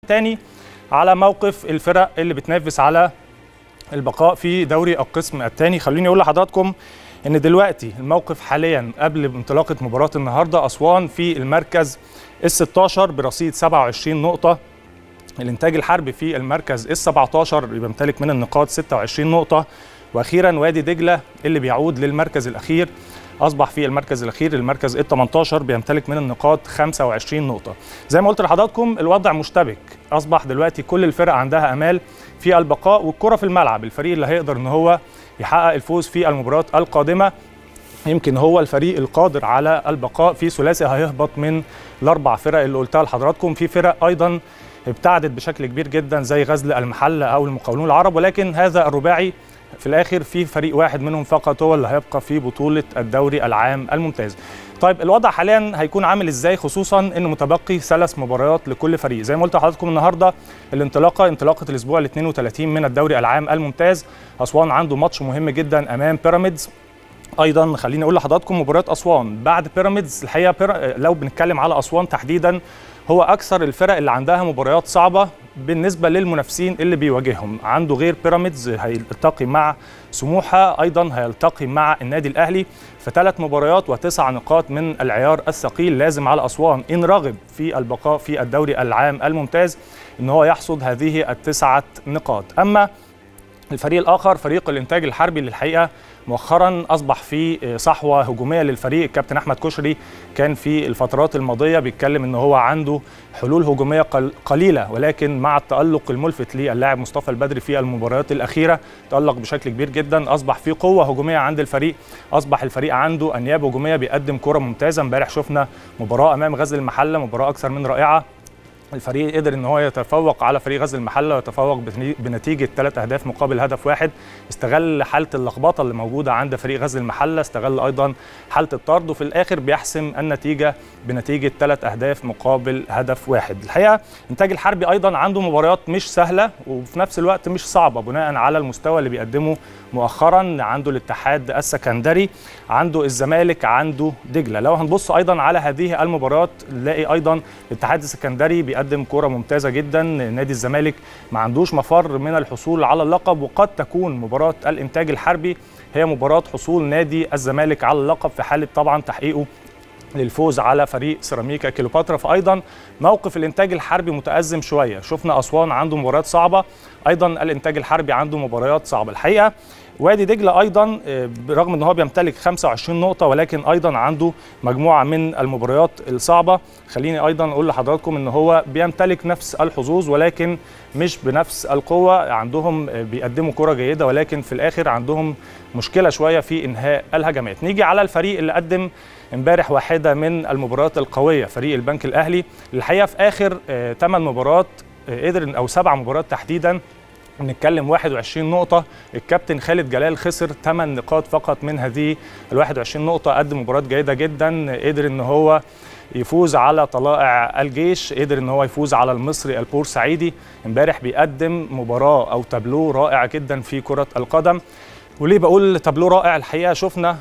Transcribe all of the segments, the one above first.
تاني على موقف الفرق اللي بتنافس على البقاء في دوري القسم الثاني خليني اقول لحضراتكم ان دلوقتي الموقف حاليا قبل انطلاقه مباراه النهارده اسوان في المركز ال 16 برصيد 27 نقطه الانتاج الحربي في المركز ال 17 بيمتلك من النقاط 26 نقطه واخيرا وادي دجله اللي بيعود للمركز الاخير اصبح في المركز الاخير المركز ال 18 بيمتلك من النقاط 25 نقطه زي ما قلت لحضراتكم الوضع مشتبك اصبح دلوقتي كل الفرق عندها امال في البقاء والكره في الملعب الفريق اللي هيقدر ان هو يحقق الفوز في المباريات القادمه يمكن هو الفريق القادر على البقاء في ثلاثي هيهبط من الاربع فرق اللي قلتها لحضراتكم في فرق ايضا ابتعدت بشكل كبير جدا زي غزل المحله او المقاولون العرب ولكن هذا الرباعي في الاخر في فريق واحد منهم فقط هو اللي هيبقى في بطوله الدوري العام الممتاز طيب الوضع حاليا هيكون عامل ازاي خصوصا ان متبقي ثلاث مباريات لكل فريق زي ما قلت لحضراتكم النهارده الانطلاقه انطلاقه الاسبوع ال 32 من الدوري العام الممتاز اسوان عنده ماتش مهم جدا امام بيراميدز ايضا خليني اقول لحضراتكم مباريات اسوان بعد بيراميدز الحقيقه بير... لو بنتكلم على اسوان تحديدا هو اكثر الفرق اللي عندها مباريات صعبه بالنسبه للمنافسين اللي بيواجههم عنده غير بيراميدز هيلتقي مع سموحه ايضا هيلتقي مع النادي الاهلي فثلاث مباريات وتسع نقاط من العيار الثقيل لازم على اسوان ان رغب في البقاء في الدوري العام الممتاز ان هو يحصد هذه التسعه نقاط اما الفريق الاخر فريق الانتاج الحربي اللي الحقيقه مؤخرا اصبح في صحوه هجوميه للفريق الكابتن احمد كشري كان في الفترات الماضيه بيتكلم ان هو عنده حلول هجوميه قليله ولكن مع التالق الملفت للاعب مصطفى البدري في المباريات الاخيره تالق بشكل كبير جدا اصبح في قوه هجوميه عند الفريق اصبح الفريق عنده انياب هجوميه بيقدم كره ممتازه امبارح شفنا مباراه امام غزل المحله مباراه اكثر من رائعه الفريق قدر ان هو يتفوق على فريق غزل المحله ويتفوق بنتيجه ثلاث اهداف مقابل هدف واحد استغل حاله اللخبطه اللي موجوده عند فريق غزل المحله استغل ايضا حاله الطرد وفي الاخر بيحسم النتيجه بنتيجه ثلاث اهداف مقابل هدف واحد الحقيقه انتاج الحربي ايضا عنده مباريات مش سهله وفي نفس الوقت مش صعبه بناء على المستوى اللي بيقدمه مؤخرا عنده الاتحاد السكندري عنده الزمالك عنده دجله لو هنبص ايضا على هذه المباريات نلاقي ايضا الاتحاد السكندري بيقدم كره ممتازه جدا نادي الزمالك ما عندوش مفر من الحصول على اللقب وقد تكون مباراه الانتاج الحربي هي مباراه حصول نادي الزمالك على اللقب في حاله طبعا تحقيقه للفوز على فريق سيراميكا كيلوباترا فايضا موقف الانتاج الحربي متازم شويه شفنا اسوان عنده مباريات صعبه ايضا الانتاج الحربي عنده مباريات صعبه الحقيقه وادي دجله ايضا برغم ان هو بيمتلك 25 نقطه ولكن ايضا عنده مجموعه من المباريات الصعبه خليني ايضا اقول لحضراتكم ان هو بيمتلك نفس الحظوظ ولكن مش بنفس القوه عندهم بيقدموا كره جيده ولكن في الاخر عندهم مشكله شويه في انهاء الهجمات نيجي على الفريق اللي قدم امبارح واحده من المباريات القويه فريق البنك الاهلي الحقيقه في اخر 8 مباريات قدر او سبع مباريات تحديدا بنتكلم 21 نقطة الكابتن خالد جلال خسر 8 نقاط فقط من هذه ال 21 نقطة قدم مباراة جيدة جدا قدر ان هو يفوز على طلائع الجيش قدر ان هو يفوز على المصري البورسعيدي امبارح بيقدم مباراة او تابلو رائع جدا في كرة القدم وليه بقول تابلو رائع الحقيقة شفنا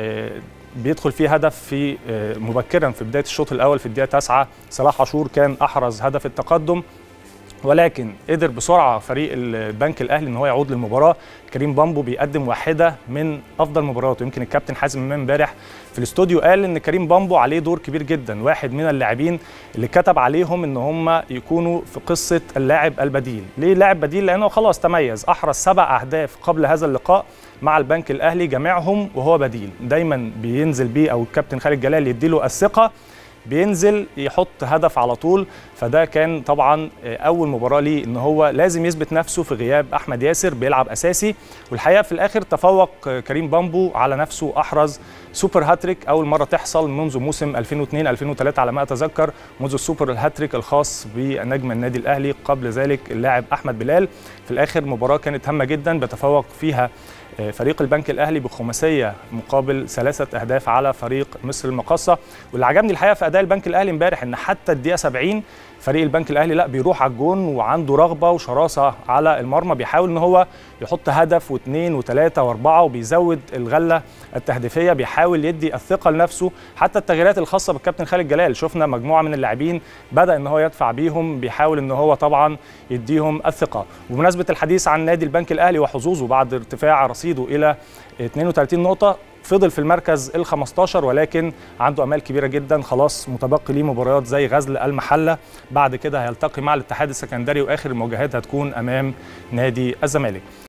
بيدخل فيه هدف في مبكرا في بدايه الشوط الاول في الدقيقه 9 صلاح عاشور كان احرز هدف التقدم ولكن قدر بسرعه فريق البنك الاهلي ان هو يعود للمباراه كريم بامبو بيقدم واحده من افضل مبارياته يمكن الكابتن حازم امام امبارح في الاستوديو قال ان كريم بامبو عليه دور كبير جدا واحد من اللاعبين اللي كتب عليهم ان هم يكونوا في قصه اللاعب البديل ليه لاعب بديل لانه خلاص تميز احرز سبع اهداف قبل هذا اللقاء مع البنك الاهلي جميعهم وهو بديل دايما بينزل بيه او الكابتن خالد جلال يديله الثقه بينزل يحط هدف على طول فده كان طبعا اول مباراه ليه ان هو لازم يثبت نفسه في غياب احمد ياسر بيلعب اساسي والحقيقه في الاخر تفوق كريم بامبو على نفسه احرز سوبر هاتريك اول مره تحصل منذ موسم 2002 2003 على ما اتذكر منذ السوبر الهاتريك الخاص بنجم النادي الاهلي قبل ذلك اللاعب احمد بلال في الاخر مباراه كانت هامه جدا بيتفوق فيها فريق البنك الاهلي بخماسيه مقابل ثلاثه اهداف على فريق مصر المقاصه واللي عجبني الحقيقه في اداء البنك الاهلي امبارح ان حتى الدقيقه 70 فريق البنك الاهلي لا بيروح على الجون وعنده رغبه وشراسه على المرمى بيحاول ان هو يحط هدف واثنين وثلاثه واربعه وبيزود الغله التهديفيه بيحاول يدي الثقه لنفسه حتى التغييرات الخاصه بالكابتن خالد جلال شفنا مجموعه من اللاعبين بدا ان هو يدفع بيهم بيحاول ان هو طبعا يديهم الثقه وبمناسبه الحديث عن نادي البنك الاهلي وحظوظه بعد ارتفاع رصيده الى 32 نقطه فضل في المركز ال 15 ولكن عنده امال كبيره جدا خلاص متبقي ليه مباريات زي غزل المحله بعد كده هيلتقي مع الاتحاد السكندري واخر المواجهات هتكون امام نادي الزمالك